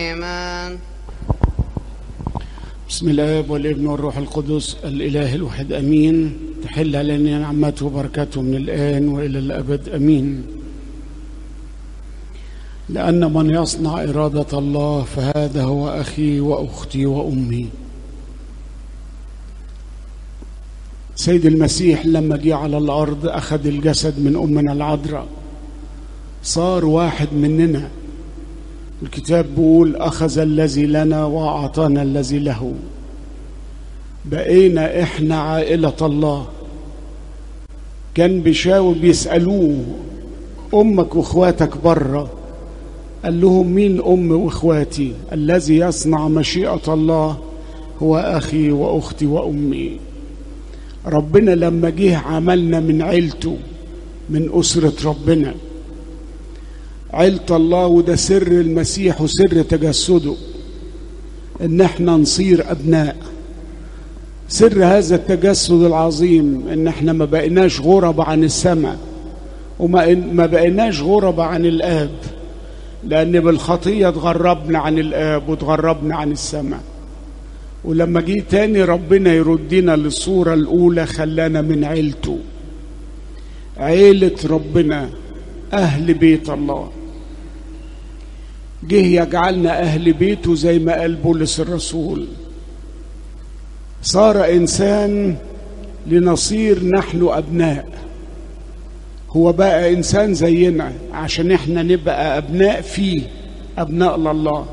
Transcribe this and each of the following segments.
آمين بسم الله والابن والروح القدس الإله الواحد أمين تحل علينا نعمته وبركاته من الآن وإلى الأبد أمين لأن من يصنع إرادة الله فهذا هو أخي وأختي وأمي سيد المسيح لما جه على الأرض أخذ الجسد من أمنا العذراء صار واحد مننا الكتاب بيقول أخذ الذي لنا وأعطانا الذي له بقينا إحنا عائلة الله كان بيشاور بيسألوه أمك وإخواتك بره قال لهم مين أم وإخواتي الذي يصنع مشيئة الله هو أخي وأختي وأمي ربنا لما جه عملنا من عيلته من أسرة ربنا عيلة الله وده سر المسيح وسر تجسده ان احنا نصير ابناء سر هذا التجسد العظيم ان احنا ما بقيناش غرب عن السماء وما ما بقيناش غرب عن الاب لان بالخطيه اتغربنا عن الاب واتغربنا عن السماء ولما جه تاني ربنا يردنا للصوره الاولى خلانا من عيلته عيله ربنا اهل بيت الله جه يجعلنا اهل بيته زي ما قال بولس الرسول صار انسان لنصير نحن ابناء هو بقى انسان زينا عشان احنا نبقى ابناء فيه ابناء لله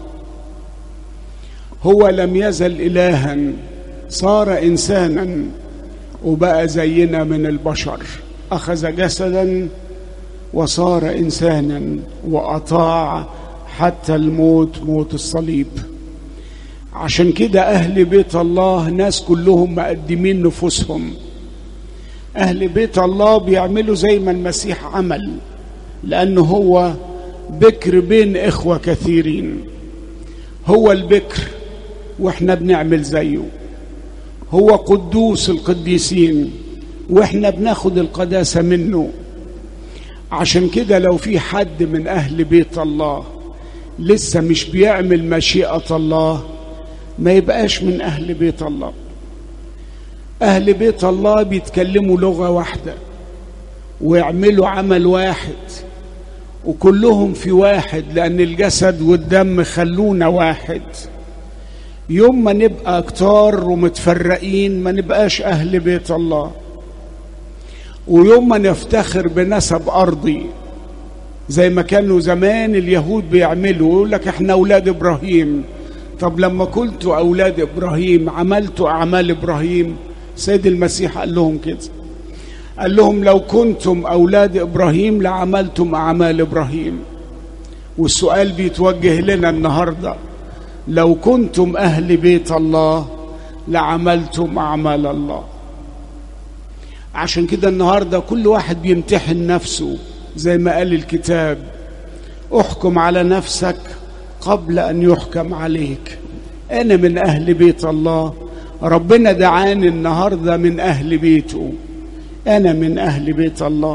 هو لم يزل الها صار انسانا وبقى زينا من البشر اخذ جسدا وصار انسانا واطاع حتى الموت موت الصليب عشان كده اهل بيت الله ناس كلهم مقدمين نفوسهم اهل بيت الله بيعملوا زي ما المسيح عمل لانه هو بكر بين اخوه كثيرين هو البكر واحنا بنعمل زيه هو قدوس القديسين واحنا بناخد القداسه منه عشان كده لو في حد من اهل بيت الله لسه مش بيعمل مشيئه الله ما يبقاش من اهل بيت الله اهل بيت الله بيتكلموا لغه واحده ويعملوا عمل واحد وكلهم في واحد لان الجسد والدم خلونا واحد يوم ما نبقى كتار ومتفرقين ما نبقاش اهل بيت الله ويوم ما نفتخر بنسب ارضي زي ما كانوا زمان اليهود بيعملوا يقول لك احنا اولاد ابراهيم طب لما كنتوا اولاد ابراهيم عملتوا اعمال ابراهيم سيد المسيح قال لهم كده قال لهم لو كنتم اولاد ابراهيم لعملتم اعمال ابراهيم والسؤال بيتوجه لنا النهارده لو كنتم اهل بيت الله لعملتم اعمال الله عشان كده النهارده كل واحد بيمتحن نفسه زي ما قال الكتاب احكم على نفسك قبل ان يحكم عليك انا من اهل بيت الله ربنا دعاني النهارده من اهل بيته انا من اهل بيت الله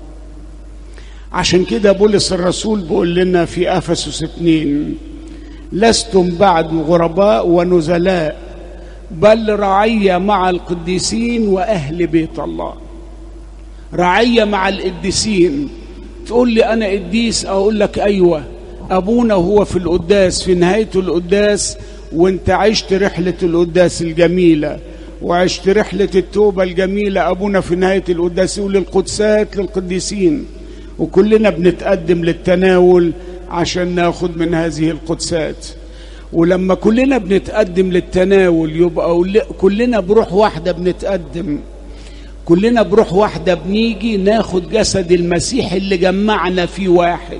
عشان كده بولس الرسول بيقول لنا في افسس اتنين لستم بعد غرباء ونزلاء بل رعيه مع القديسين واهل بيت الله رعيه مع القديسين تقول لي انا قديس اقول لك ايوه ابونا هو في القداس في نهايه القداس وانت عشت رحله القداس الجميله وعشت رحله التوبه الجميله ابونا في نهايه القداس يقول للقدسات للقديسين وكلنا بنتقدم للتناول عشان ناخد من هذه القدسات ولما كلنا بنتقدم للتناول يبقى كلنا بروح واحده بنتقدم كلنا بروح واحده بنيجي ناخد جسد المسيح اللي جمعنا في واحد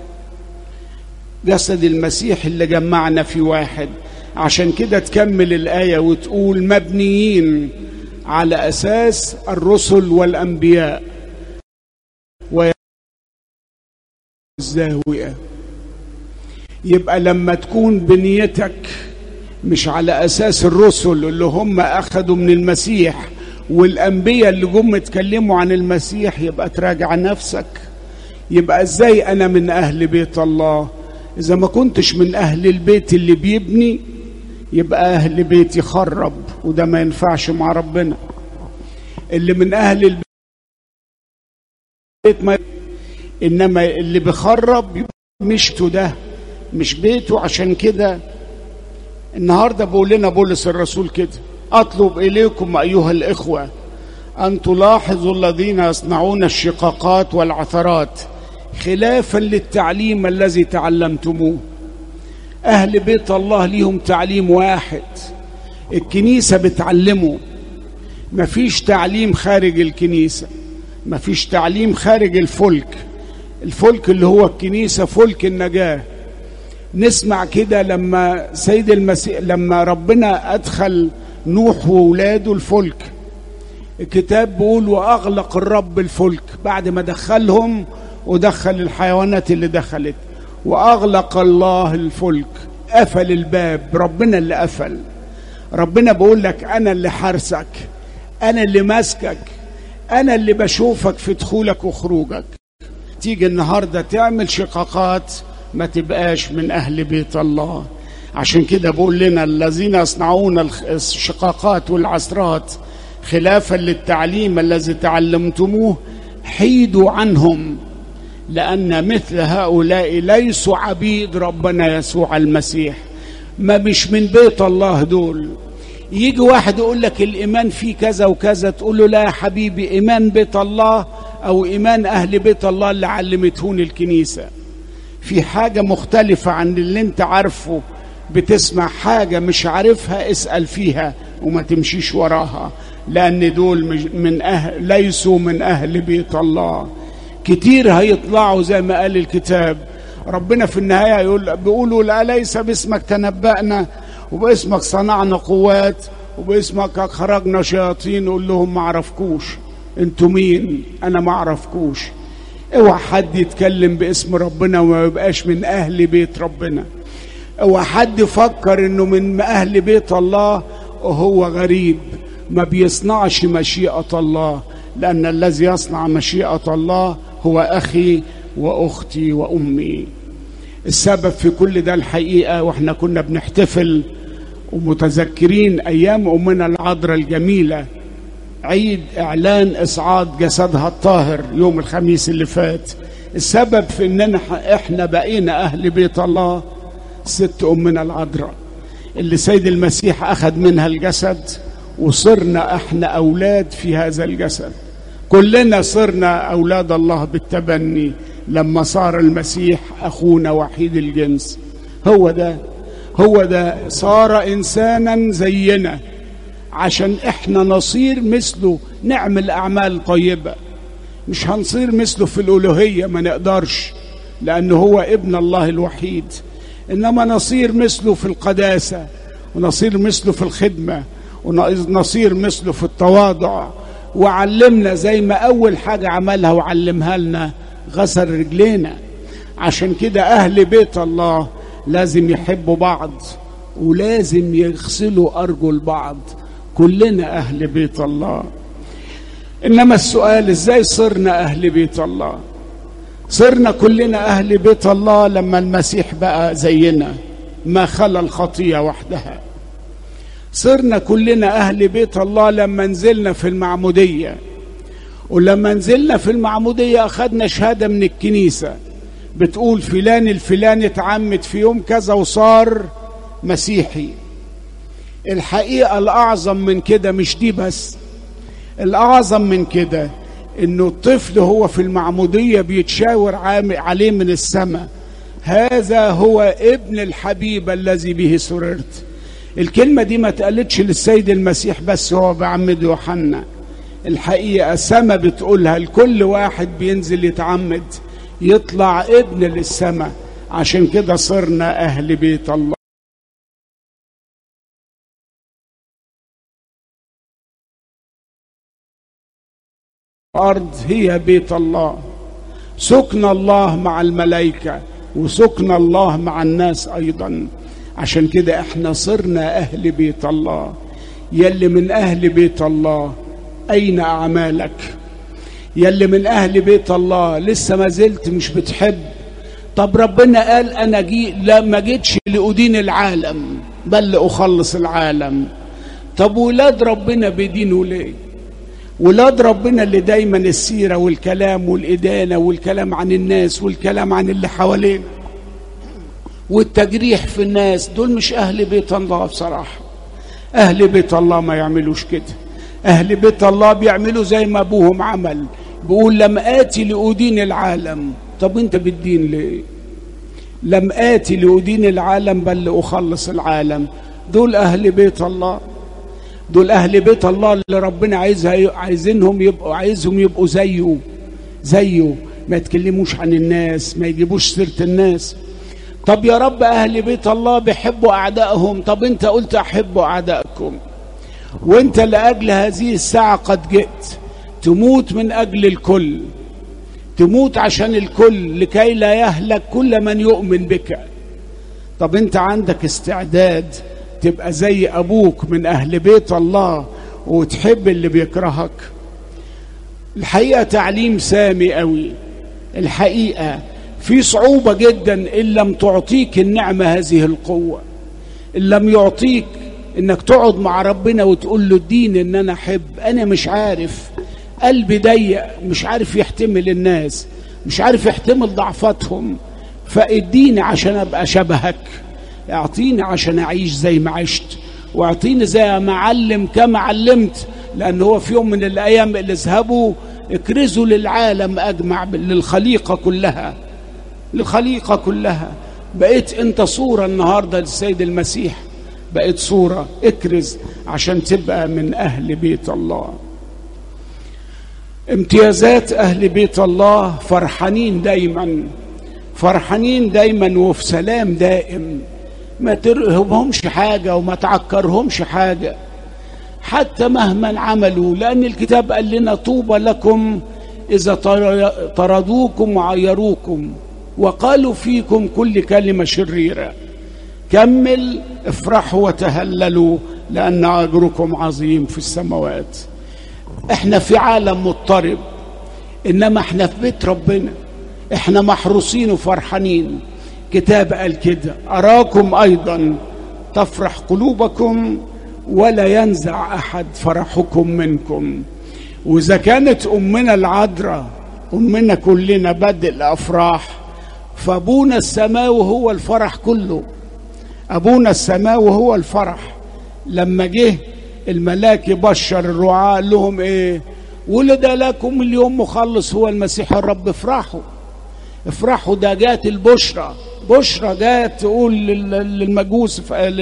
جسد المسيح اللي جمعنا في واحد عشان كده تكمل الايه وتقول مبنيين على اساس الرسل والانبياء الزاويه يبقى لما تكون بنيتك مش على اساس الرسل اللي هم اخذوا من المسيح والانبياء اللي جم اتكلموا عن المسيح يبقى تراجع نفسك يبقى ازاي انا من اهل بيت الله إذا ما كنتش من أهل البيت اللي بيبني يبقى أهل بيت يخرب وده ما ينفعش مع ربنا اللي من أهل البيت ما إنما اللي بيخرب مشته ده مش بيته عشان كده النهارده بقول لنا بولس الرسول كده اطلب اليكم ايها الاخوه ان تلاحظوا الذين يصنعون الشقاقات والعثرات خلافا للتعليم الذي تعلمتموه اهل بيت الله ليهم تعليم واحد الكنيسه بتعلمه مفيش تعليم خارج الكنيسه مفيش تعليم خارج الفلك الفلك اللي هو الكنيسه فلك النجاه نسمع كده لما سيد المسيح لما ربنا ادخل نوح وولاده الفلك الكتاب بيقول واغلق الرب الفلك بعد ما دخلهم ودخل الحيوانات اللي دخلت واغلق الله الفلك قفل الباب ربنا اللي قفل ربنا بيقول لك انا اللي حارسك انا اللي ماسكك انا اللي بشوفك في دخولك وخروجك تيجي النهارده تعمل شقاقات ما تبقاش من اهل بيت الله عشان كده بقول لنا الذين يصنعون الشقاقات والعثرات خلافا للتعليم الذي تعلمتموه حيدوا عنهم لان مثل هؤلاء ليسوا عبيد ربنا يسوع المسيح ما مش من بيت الله دول يجي واحد يقول لك الايمان فيه كذا وكذا تقول له لا يا حبيبي ايمان بيت الله او ايمان اهل بيت الله اللي علمتهوني الكنيسه في حاجه مختلفه عن اللي انت عارفه بتسمع حاجه مش عارفها اسال فيها وما تمشيش وراها لان دول من أهل ليسوا من اهل بيت الله كتير هيطلعوا زي ما قال الكتاب ربنا في النهايه يقول بيقولوا لا ليس باسمك تنبأنا وباسمك صنعنا قوات وباسمك خرجنا شياطين قول لهم ما اعرفكوش انتوا مين انا ما اعرفكوش اوعى حد يتكلم باسم ربنا وما يبقاش من اهل بيت ربنا اوعى حد يفكر انه من اهل بيت الله وهو غريب ما بيصنعش مشيئة الله لأن الذي يصنع مشيئة الله هو أخي وأختي وأمي السبب في كل ده الحقيقة وإحنا كنا بنحتفل ومتذكرين أيام أمنا العذراء الجميلة عيد إعلان إصعاد جسدها الطاهر يوم الخميس اللي فات السبب في إننا إحنا بقينا أهل بيت الله ست أمنا العذراء اللي سيد المسيح أخذ منها الجسد وصرنا احنا اولاد في هذا الجسد كلنا صرنا اولاد الله بالتبني لما صار المسيح اخونا وحيد الجنس هو ده هو ده صار انسانا زينا عشان احنا نصير مثله نعمل اعمال طيبه مش هنصير مثله في الالوهيه ما نقدرش لانه هو ابن الله الوحيد انما نصير مثله في القداسه ونصير مثله في الخدمه ونصير مثله في التواضع وعلمنا زي ما اول حاجه عملها وعلمها لنا غسل رجلينا عشان كده اهل بيت الله لازم يحبوا بعض ولازم يغسلوا ارجل بعض كلنا اهل بيت الله انما السؤال ازاي صرنا اهل بيت الله صرنا كلنا اهل بيت الله لما المسيح بقى زينا ما خلا الخطيه وحدها صرنا كلنا أهل بيت الله لما نزلنا في المعمودية ولما نزلنا في المعمودية أخذنا شهادة من الكنيسة بتقول فلان الفلان اتعمد في يوم كذا وصار مسيحي الحقيقة الأعظم من كده مش دي بس الأعظم من كده إنه الطفل هو في المعمودية بيتشاور عليه من السماء هذا هو ابن الحبيب الذي به سررت الكلمة دي ما اتقالتش للسيد المسيح بس هو بعمد يوحنا الحقيقة سما بتقولها لكل واحد بينزل يتعمد يطلع ابن للسماء عشان كده صرنا أهل بيت الله الأرض هي بيت الله سكن الله مع الملائكة وسكن الله مع الناس أيضاً عشان كده احنا صرنا اهل بيت الله يلي من اهل بيت الله اين اعمالك يلي من اهل بيت الله لسه ما زلت مش بتحب طب ربنا قال انا جي لا ما جيتش لادين العالم بل لاخلص العالم طب ولاد ربنا بيدينوا ليه ولاد ربنا اللي دايما السيرة والكلام والإدانة والكلام عن الناس والكلام عن اللي حوالينا والتجريح في الناس دول مش أهل بيت الله بصراحة أهل بيت الله ما يعملوش كده أهل بيت الله بيعملوا زي ما أبوهم عمل بيقول لم آتي لأدين العالم طب أنت بالدين ليه لم آتي لأدين العالم بل لأخلص العالم دول أهل بيت الله دول أهل بيت الله اللي ربنا عايزها عايزينهم يبقوا عايزهم يبقوا زيه زيه ما يتكلموش عن الناس ما يجيبوش سيرة الناس طب يا رب أهل بيت الله بيحبوا أعدائهم طب أنت قلت أحبوا أعدائكم وأنت لأجل هذه الساعة قد جئت تموت من أجل الكل تموت عشان الكل لكي لا يهلك كل من يؤمن بك طب أنت عندك استعداد تبقى زي أبوك من أهل بيت الله وتحب اللي بيكرهك الحقيقة تعليم سامي قوي الحقيقة في صعوبة جدا إن لم تعطيك النعمة هذه القوة إن لم يعطيك إنك تقعد مع ربنا وتقول له الدين إن أنا أحب أنا مش عارف قلبي ضيق مش عارف يحتمل الناس مش عارف يحتمل ضعفاتهم فاديني عشان أبقى شبهك اعطيني عشان أعيش زي ما عشت واعطيني زي ما علم كما علمت لأن هو في يوم من الأيام اللي اذهبوا اكرزوا للعالم أجمع للخليقة كلها للخليقة كلها بقيت انت صورة النهاردة للسيد المسيح بقيت صورة اكرز عشان تبقى من أهل بيت الله امتيازات أهل بيت الله فرحانين دايما فرحانين دايما وفي سلام دائم ما ترهبهمش حاجة وما تعكرهمش حاجة حتى مهما عملوا لأن الكتاب قال لنا طوبى لكم إذا طردوكم وعيروكم وقالوا فيكم كل كلمة شريرة كمل افرحوا وتهللوا لأن أجركم عظيم في السماوات احنا في عالم مضطرب إنما احنا في بيت ربنا احنا محروسين وفرحانين كتاب قال كده أراكم أيضا تفرح قلوبكم ولا ينزع أحد فرحكم منكم وإذا كانت أمنا العذراء أمنا كلنا بدء الأفراح فأبونا السماوي هو الفرح كله أبونا السماوي هو الفرح لما جه الملاك يبشر الرعاة قال لهم إيه ولد لكم اليوم مخلص هو المسيح الرب افرحوا افرحوا ده جات البشرى بشرى جات تقول للمجوس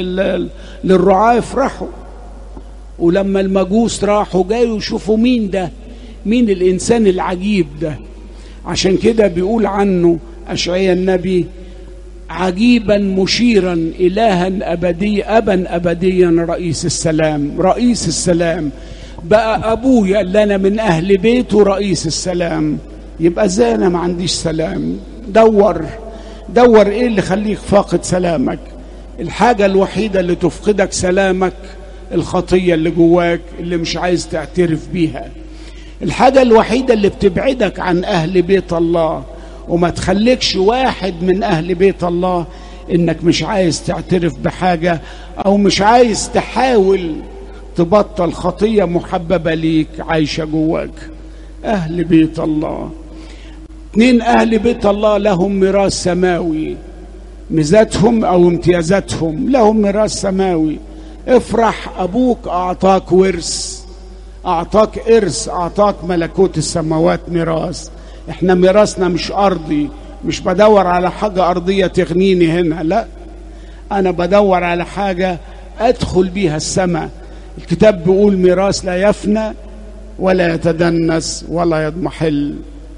للرعاة افرحوا ولما المجوس راحوا جايوا يشوفوا مين ده مين الإنسان العجيب ده عشان كده بيقول عنه أشعيا النبي عجيبا مشيرا إلها أبدي أبا أبديا رئيس السلام رئيس السلام بقى أبويا اللي أنا من أهل بيته رئيس السلام يبقى ازاي أنا ما عنديش سلام دور دور إيه اللي خليك فاقد سلامك الحاجة الوحيدة اللي تفقدك سلامك الخطية اللي جواك اللي مش عايز تعترف بيها الحاجة الوحيدة اللي بتبعدك عن أهل بيت الله وما تخليكش واحد من أهل بيت الله إنك مش عايز تعترف بحاجة أو مش عايز تحاول تبطل خطية محببة ليك عايشة جواك أهل بيت الله اتنين أهل بيت الله لهم ميراث سماوي ميزاتهم أو امتيازاتهم لهم ميراث سماوي افرح أبوك أعطاك ورث أعطاك إرث أعطاك ملكوت السماوات ميراث احنا ميراثنا مش أرضي مش بدور على حاجة أرضية تغنيني هنا لا أنا بدور على حاجة أدخل بيها السماء الكتاب بيقول ميراث لا يفنى ولا يتدنس ولا يضمحل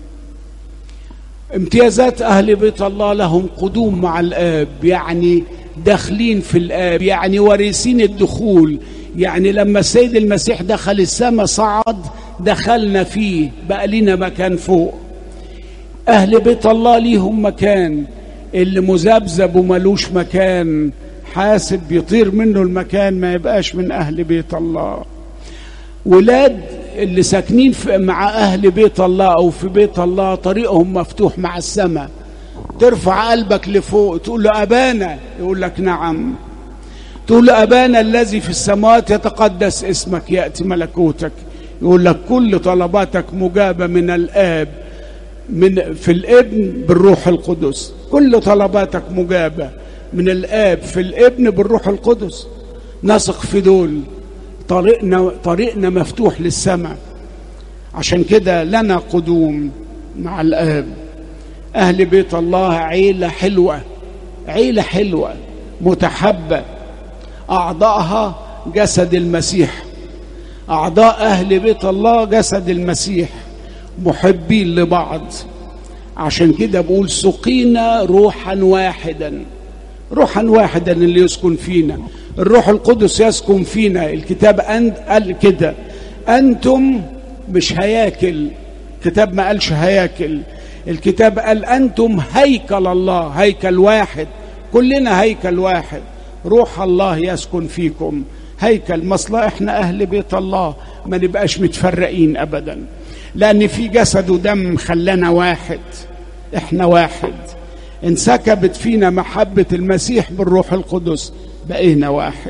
امتيازات أهل بيت الله لهم قدوم مع الآب يعني داخلين في الآب يعني وارثين الدخول يعني لما السيد المسيح دخل السماء صعد دخلنا فيه بقى لنا مكان فوق أهل بيت الله ليهم مكان اللي مذبذب وملوش مكان حاسب يطير منه المكان ما يبقاش من أهل بيت الله ولاد اللي ساكنين في مع أهل بيت الله أو في بيت الله طريقهم مفتوح مع السماء ترفع قلبك لفوق تقول له أبانا يقول لك نعم تقول له أبانا الذي في السماوات يتقدس اسمك يأتي ملكوتك يقول لك كل طلباتك مجابة من الآب من في الابن بالروح القدس كل طلباتك مجابة من الآب في الابن بالروح القدس نثق في دول طريقنا طريقنا مفتوح للسماء عشان كده لنا قدوم مع الآب أهل بيت الله عيلة حلوة عيلة حلوة متحبة أعضائها جسد المسيح أعضاء أهل بيت الله جسد المسيح محبين لبعض عشان كده بقول سقينا روحا واحدا روحا واحدا اللي يسكن فينا الروح القدس يسكن فينا الكتاب أنت قال كده أنتم مش هياكل الكتاب ما قالش هياكل الكتاب قال أنتم هيكل الله هيكل واحد كلنا هيكل واحد روح الله يسكن فيكم هيكل مصلى احنا أهل بيت الله ما نبقاش متفرقين أبدا لأن في جسد ودم خلانا واحد احنا واحد انسكبت فينا محبة المسيح بالروح القدس بقينا واحد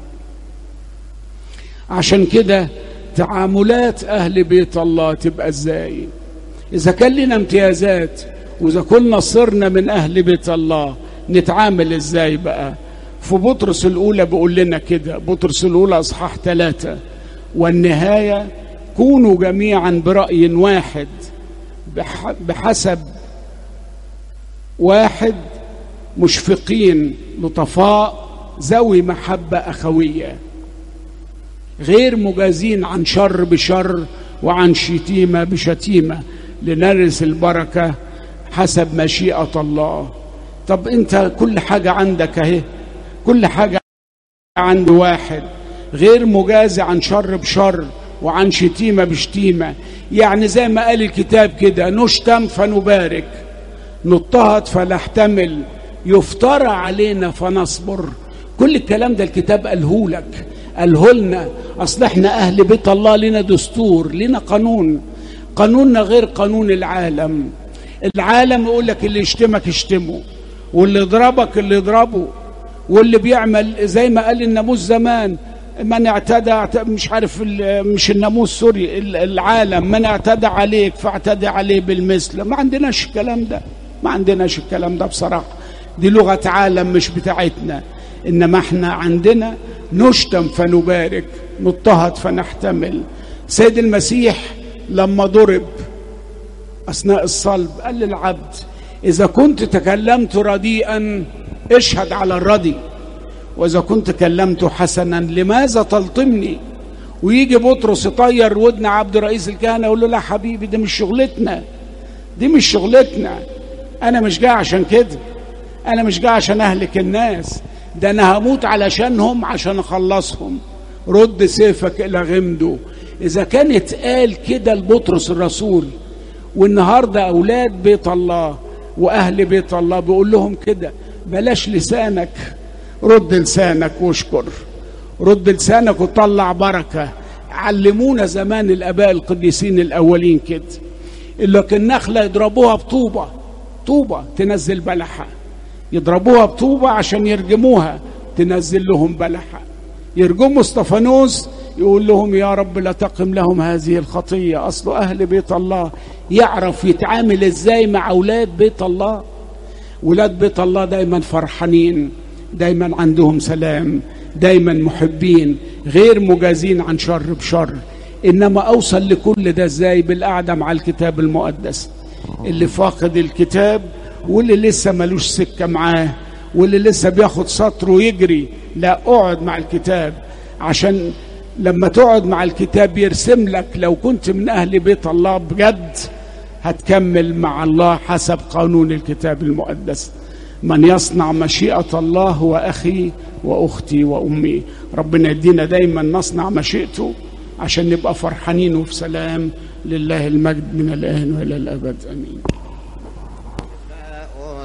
عشان كده تعاملات أهل بيت الله تبقى ازاي إذا كان لنا امتيازات وإذا كنا صرنا من أهل بيت الله نتعامل ازاي بقى في بطرس الأولى بيقول لنا كده بطرس الأولى أصحاح ثلاثة والنهاية كونوا جميعا برأي واحد بحسب واحد مشفقين لطفاء ذوي محبة أخوية غير مجازين عن شر بشر وعن شتيمة بشتيمة لنرث البركة حسب مشيئة الله طب انت كل حاجة عندك اهي كل حاجة عند واحد غير مجازي عن شر بشر وعن شتيمة بشتيمة يعني زي ما قال الكتاب كده نشتم فنبارك نضطهد فنحتمل يفترى علينا فنصبر كل الكلام ده الكتاب قاله لك قاله لنا اصل احنا اهل بيت الله لنا دستور لنا قانون قانوننا غير قانون العالم العالم يقول لك اللي يشتمك اشتمه واللي يضربك اللي يضربه واللي بيعمل زي ما قال الناموس زمان من اعتدى مش عارف مش الناموس سوري العالم من اعتدى عليك فاعتدى عليه بالمثل ما عندناش الكلام ده ما عندناش الكلام ده بصراحه دي لغه عالم مش بتاعتنا انما احنا عندنا نشتم فنبارك نضطهد فنحتمل سيد المسيح لما ضرب اثناء الصلب قال للعبد اذا كنت تكلمت رديئا اشهد على الردي واذا كنت كلمت حسنا لماذا تلطمني ويجي بطرس يطير ودن عبد رئيس الكهنه يقول له لا حبيبي دي مش شغلتنا دي مش شغلتنا انا مش جاي عشان كده انا مش جاي عشان اهلك الناس ده انا هموت علشانهم عشان اخلصهم رد سيفك الى غمده اذا كان اتقال كده لبطرس الرسول والنهارده اولاد بيت الله واهل بيت الله بيقول لهم كده بلاش لسانك رد لسانك واشكر رد لسانك وطلع بركه علمونا زمان الاباء القديسين الاولين كده لكن النخله يضربوها بطوبه طوبه تنزل بلحه يضربوها بطوبه عشان يرجموها تنزل لهم بلحه يرجموا استفانوس يقول لهم يا رب لا تقم لهم هذه الخطيه اصل اهل بيت الله يعرف يتعامل ازاي مع اولاد بيت الله ولاد بيت الله دايما فرحانين دايما عندهم سلام دايما محبين غير مجازين عن شر بشر انما اوصل لكل ده ازاي بالقعده مع الكتاب المقدس اللي فاقد الكتاب واللي لسه ملوش سكه معاه واللي لسه بياخد سطر ويجري لا اقعد مع الكتاب عشان لما تقعد مع الكتاب يرسم لك لو كنت من اهل بيت الله بجد هتكمل مع الله حسب قانون الكتاب المقدس من يصنع مشيئة الله هو أخي وأختي وأمي ربنا يدينا دايما نصنع مشيئته عشان نبقى فرحانين وفي سلام لله المجد من الآن وإلى الأبد آمين